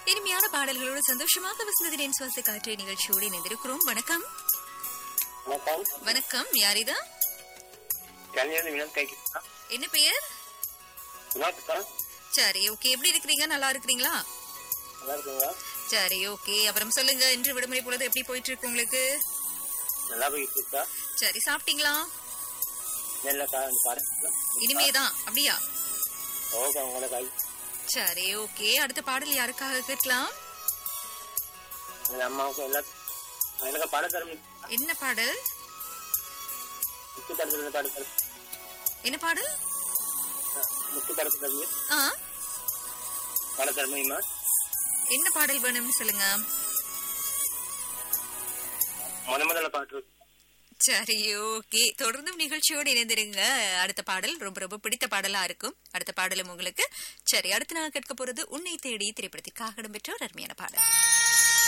இனிமையான பாடல்களோடு சந்தோஷமாக வசந்ததின் சுவாச காற்றை நிகழ்ச்சியோடு இணைந்திருக்கிறோம் வணக்கம் வணக்கம் வணக்கம் யார் இது கல்யாணம் வினோத் கைக்குதா என்ன பெயர் வினோத் தான் சரி ஓகே எப்படி இருக்கிறீங்க நல்லா இருக்கிறீங்களா நல்லா இருக்குங்களா சரி ஓகே அப்புறம் சொல்லுங்க இன்று விடுமுறை பொழுது எப்படி போயிட்டு இருக்கு உங்களுக்கு நல்லா போயிட்டு இருக்கா சரி சாப்பிட்டீங்களா நல்ல பாருங்க இனிமேதான் அப்படியா ஓகே உங்களோட கை சரி ஓகே அடுத்த பாடல் யாருக்காக கேட்கலாம் எங்க அம்மாவுக்கும் எல்லாம் எனக்கு படம் தரும் என்ன பாடல் முத்து படத்துல படம் தரும் என்ன பாடல் முத்து படத்துல தரும் ஆ படம் தர முடியுமா என்ன பாடல் வேணும்னு சொல்லுங்க முத முதல்ல பாட்டு சரி ஓகே தொடர்ந்தும் நிகழ்ச்சியோடு இணைந்திருங்க அடுத்த பாடல் ரொம்ப ரொம்ப பிடித்த பாடலா இருக்கும் அடுத்த பாடலும் உங்களுக்கு சரி அடுத்து நான் கேட்க போறது உன்னை தேடி திரைப்படத்திற்காக இடம்பெற்ற ஒரு அருமையான பாடல்